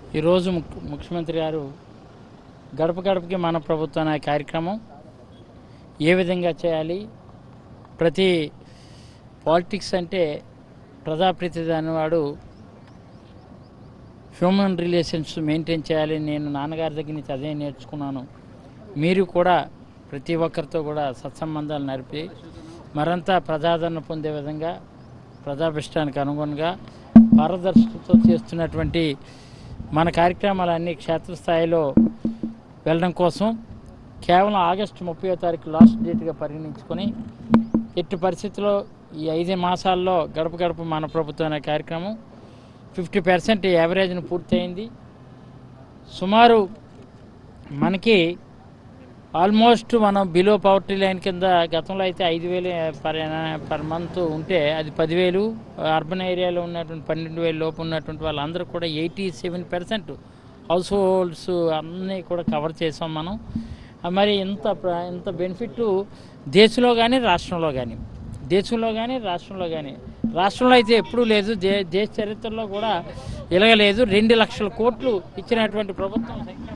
ఈరోజు ముఖ్య ముఖ్యమంత్రి గారు గడప గడపకి మన ప్రభుత్వం అనే కార్యక్రమం ఏ విధంగా చేయాలి ప్రతి పాలిటిక్స్ అంటే ప్రజాప్రతినిధి అనేవాడు హ్యూమన్ రిలేషన్స్ మెయింటైన్ చేయాలి నేను నాన్నగారి దగ్గర నుంచి అదే నేర్చుకున్నాను మీరు కూడా ప్రతి ఒక్కరితో కూడా సత్సంబంధాలు నడిపి మరంతా ప్రజాదరణ పొందే విధంగా ప్రజాభిష్టానికి అనుగుణంగా పారదర్శకతో చేస్తున్నటువంటి మన కార్యక్రమాలన్నీ క్షేత్రస్థాయిలో వెళ్ళడం కోసం కేవలం ఆగస్టు ముప్పై తారీఖు లాస్ట్ డేట్గా పరిగణించుకొని ఎట్టి పరిస్థితుల్లో ఈ ఐదు మాసాల్లో గడప గడప మన ప్రభుత్వం అనే కార్యక్రమం ఫిఫ్టీ పర్సెంట్ యావరేజ్ను పూర్తయింది సుమారు మనకి ఆల్మోస్ట్ మనం బిలో పవర్టీ లైన్ కింద గతంలో అయితే ఐదు వేలు పర్ పర్ మంత్ ఉంటే అది పదివేలు అర్బన్ ఏరియాలో ఉన్నటువంటి పన్నెండు వేలు లోపు ఉన్నటువంటి వాళ్ళందరూ కూడా eighty seven percent households అన్నీ కూడా కవర్ చేసాం మనం ఆ మరి ఇంత ప్ర- ఇంత బెనిఫిట్ దేశంలో కానీ రాష్ట్రంలో కానీ దేశంలో కానీ రాష్ట్రంలో కానీ రాష్ట్రంలో అయితే ఎప్పుడూ లేదు దే దేశ చరిత్రలో కూడా ఇలాగ లేదు రెండు లక్షల కోట్లు ఇచ్చినటువంటి ప్రభుత్వం